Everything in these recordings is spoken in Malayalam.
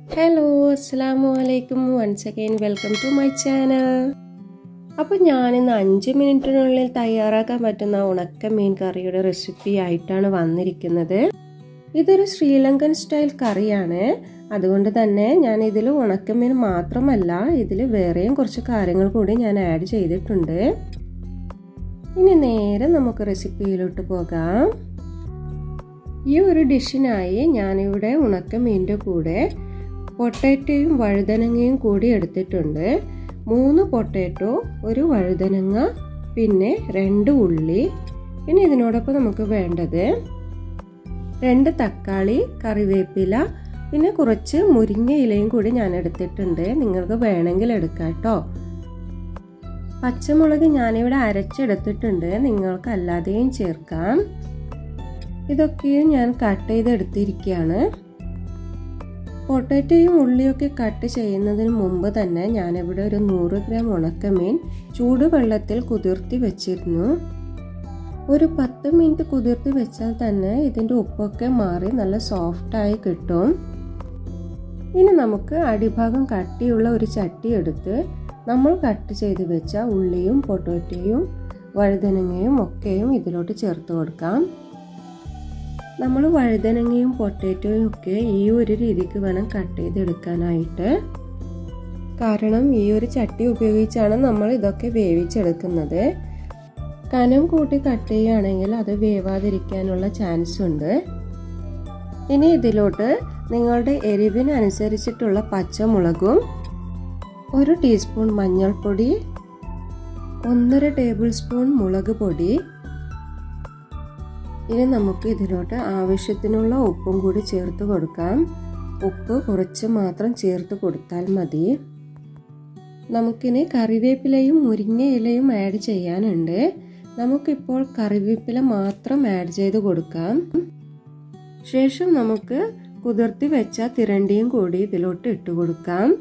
ഹലോ അസ്സാമു അലൈക്കും once again welcome to my channel അപ്പോൾ ഞാനിന്ന് അഞ്ച് മിനിറ്റിനുള്ളിൽ തയ്യാറാക്കാൻ പറ്റുന്ന ഉണക്ക മീൻ കറിയുടെ റെസിപ്പി ആയിട്ടാണ് വന്നിരിക്കുന്നത് ഇതൊരു ശ്രീലങ്കൻ സ്റ്റൈൽ കറിയാണ് അതുകൊണ്ട് തന്നെ ഞാൻ ഇതിൽ ഉണക്കമീൻ മാത്രമല്ല ഇതിൽ വേറെയും കുറച്ച് കാര്യങ്ങൾ കൂടി ഞാൻ ആഡ് ചെയ്തിട്ടുണ്ട് ഇനി നേരെ നമുക്ക് റെസിപ്പിയിലോട്ട് പോകാം ഈ ഒരു ഡിഷിനായി ഞാനിവിടെ ഉണക്കമീൻ്റെ കൂടെ പൊട്ടാറ്റോയും വഴുതനങ്ങയും കൂടി എടുത്തിട്ടുണ്ട് മൂന്ന് പൊട്ടാറ്റോ ഒരു വഴുതനങ്ങ പിന്നെ രണ്ട് ഉള്ളി പിന്നെ ഇതിനോടൊപ്പം നമുക്ക് വേണ്ടത് രണ്ട് തക്കാളി കറിവേപ്പില പിന്നെ കുറച്ച് മുരിങ്ങ ഇലയും കൂടി ഞാൻ എടുത്തിട്ടുണ്ട് നിങ്ങൾക്ക് വേണമെങ്കിൽ എടുക്കാം കേട്ടോ പച്ചമുളക് ഞാനിവിടെ അരച്ചെടുത്തിട്ടുണ്ട് നിങ്ങൾക്ക് അല്ലാതെയും ചേർക്കാം ഇതൊക്കെയും ഞാൻ കട്ട് ചെയ്തെടുത്തിരിക്കുകയാണ് പൊട്ടാറ്റോയും ഉള്ളിയൊക്കെ കട്ട് ചെയ്യുന്നതിന് മുമ്പ് തന്നെ ഞാനിവിടെ ഒരു നൂറ് ഗ്രാം ഉണക്കമീൻ ചൂടുവെള്ളത്തിൽ കുതിർത്തി വെച്ചിരുന്നു ഒരു പത്ത് മിനിറ്റ് കുതിർത്തി വെച്ചാൽ തന്നെ ഇതിൻ്റെ ഉപ്പൊക്കെ മാറി നല്ല സോഫ്റ്റായി കിട്ടും ഇനി നമുക്ക് അടിഭാഗം കട്ടിയുള്ള ഒരു ചട്ടി എടുത്ത് നമ്മൾ കട്ട് ചെയ്ത് വെച്ച ഉള്ളിയും പൊട്ടാറ്റോയും വഴുതനങ്ങയും ഒക്കെയും ഇതിലോട്ട് ചേർത്ത് കൊടുക്കാം നമ്മൾ വഴുതനങ്ങയും പൊട്ടാറ്റോയും ഒക്കെ ഈ ഒരു രീതിക്ക് വേണം കട്ട് ചെയ്തെടുക്കാനായിട്ട് കാരണം ഈ ഒരു ചട്ടി ഉപയോഗിച്ചാണ് നമ്മൾ ഇതൊക്കെ വേവിച്ചെടുക്കുന്നത് കനം കൂട്ടി കട്ട് ചെയ്യുകയാണെങ്കിൽ അത് വേവാതിരിക്കാനുള്ള ചാൻസ് ഉണ്ട് ഇനി ഇതിലോട്ട് നിങ്ങളുടെ എരിവിനനുസരിച്ചിട്ടുള്ള പച്ചമുളകും ഒരു ടീസ്പൂൺ മഞ്ഞൾപ്പൊടി ഒന്നര ടേബിൾ സ്പൂൺ മുളക് പൊടി ഇനി നമുക്ക് ഇതിലോട്ട് ആവശ്യത്തിനുള്ള ഉപ്പും കൂടി ചേർത്ത് കൊടുക്കാം ഉപ്പ് കുറച്ച് മാത്രം ചേർത്ത് കൊടുത്താൽ മതി നമുക്കിനി കറിവേപ്പിലയും മുരിങ്ങ ഇലയും ആഡ് ചെയ്യാനുണ്ട് നമുക്കിപ്പോൾ കറിവേപ്പില മാത്രം ആഡ് ചെയ്ത് കൊടുക്കാം ശേഷം നമുക്ക് കുതിർത്തി വെച്ച തിരണ്ടിയും കൂടി ഇതിലോട്ട് ഇട്ട് കൊടുക്കാം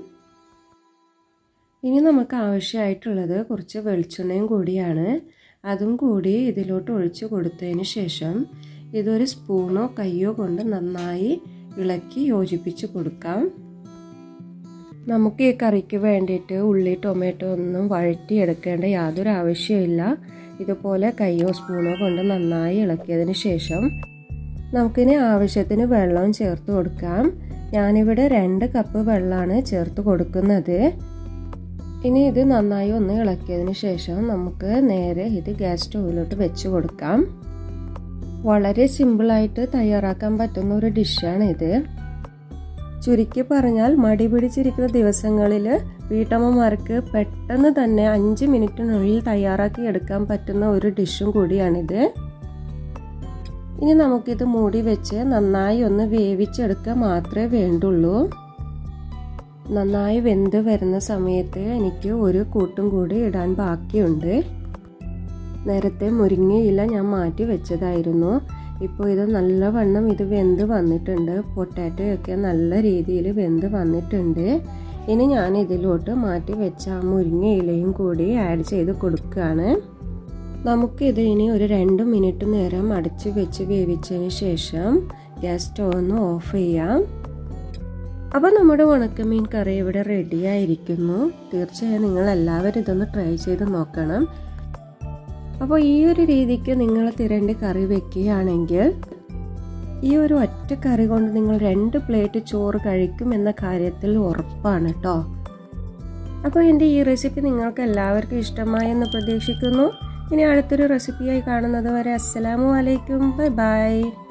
ഇനി നമുക്ക് ആവശ്യമായിട്ടുള്ളത് കുറച്ച് വെളിച്ചെണ്ണയും കൂടിയാണ് അതും കൂടി ഇതിലോട്ട് ഒഴിച്ചു കൊടുത്തതിന് ശേഷം ഇതൊരു സ്പൂണോ കയ്യോ കൊണ്ട് നന്നായി ഇളക്കി യോജിപ്പിച്ച് കൊടുക്കാം നമുക്ക് ഈ കറിക്ക് വേണ്ടിയിട്ട് ഉള്ളി ടൊമാറ്റോ ഒന്നും വഴറ്റിയെടുക്കേണ്ട യാതൊരു ആവശ്യമില്ല ഇതുപോലെ കയ്യോ സ്പൂണോ കൊണ്ട് നന്നായി ഇളക്കിയതിന് ശേഷം നമുക്കിനി ആവശ്യത്തിന് വെള്ളം ചേർത്ത് കൊടുക്കാം ഞാനിവിടെ രണ്ട് കപ്പ് വെള്ളമാണ് ചേർത്ത് കൊടുക്കുന്നത് ഇനി ഇത് നന്നായി ഒന്ന് ഇളക്കിയതിന് ശേഷം നമുക്ക് നേരെ ഇത് ഗ്യാസ് സ്റ്റൗവിലോട്ട് വെച്ച് കൊടുക്കാം വളരെ സിമ്പിളായിട്ട് തയ്യാറാക്കാൻ പറ്റുന്ന ഒരു ഡിഷാണ് ഇത് ചുരുക്കി പറഞ്ഞാൽ മടി പിടിച്ചിരിക്കുന്ന ദിവസങ്ങളിൽ വീട്ടമ്മമാർക്ക് പെട്ടെന്ന് തന്നെ അഞ്ച് മിനിറ്റിനുള്ളിൽ തയ്യാറാക്കി എടുക്കാൻ പറ്റുന്ന ഒരു ഡിഷും കൂടിയാണിത് ഇനി നമുക്കിത് മൂടി വെച്ച് നന്നായി ഒന്ന് വേവിച്ചെടുക്കുക മാത്രമേ വേണ്ടുള്ളൂ നന്നായി വെന്ത് വരുന്ന സമയത്ത് എനിക്ക് ഒരു കൂട്ടും കൂടി ഇടാൻ ബാക്കിയുണ്ട് നേരത്തെ മുരിങ്ങയില ഞാൻ മാറ്റി വെച്ചതായിരുന്നു ഇപ്പോൾ ഇത് നല്ലവണ്ണം ഇത് വെന്ത് വന്നിട്ടുണ്ട് പൊട്ടാറ്റോ ഒക്കെ നല്ല രീതിയിൽ വെന്ത് വന്നിട്ടുണ്ട് ഇനി ഞാൻ ഇതിലോട്ട് മാറ്റി വെച്ച ആ മുരിങ്ങയിലയും കൂടി ആഡ് ചെയ്ത് കൊടുക്കുകയാണ് നമുക്കിത് ഇനി ഒരു രണ്ട് മിനിറ്റ് നേരം അടച്ച് വെച്ച് വേവിച്ചതിന് ശേഷം ഗ്യാസ് സ്റ്റവ് ഒന്ന് ഓഫ് ചെയ്യാം അപ്പോൾ നമ്മുടെ ഉണക്കമീൻ കറി ഇവിടെ റെഡി ആയിരിക്കുന്നു തീർച്ചയായും നിങ്ങൾ എല്ലാവരും ഇതൊന്ന് ട്രൈ ചെയ്ത് നോക്കണം അപ്പോൾ ഈ ഒരു രീതിക്ക് നിങ്ങൾ തിരണ്ടി കറി വെക്കുകയാണെങ്കിൽ ഈ ഒരു ഒറ്റ കറി കൊണ്ട് നിങ്ങൾ രണ്ട് പ്ലേറ്റ് ചോറ് കഴിക്കും എന്ന കാര്യത്തിൽ ഉറപ്പാണ് കേട്ടോ അപ്പോൾ എൻ്റെ ഈ റെസിപ്പി നിങ്ങൾക്ക് എല്ലാവർക്കും ഇഷ്ടമായെന്ന് പ്രതീക്ഷിക്കുന്നു ഇനി അടുത്തൊരു റെസിപ്പിയായി കാണുന്നത് വരെ അസ്സലാമു അലൈക്കും ബൈ ബൈ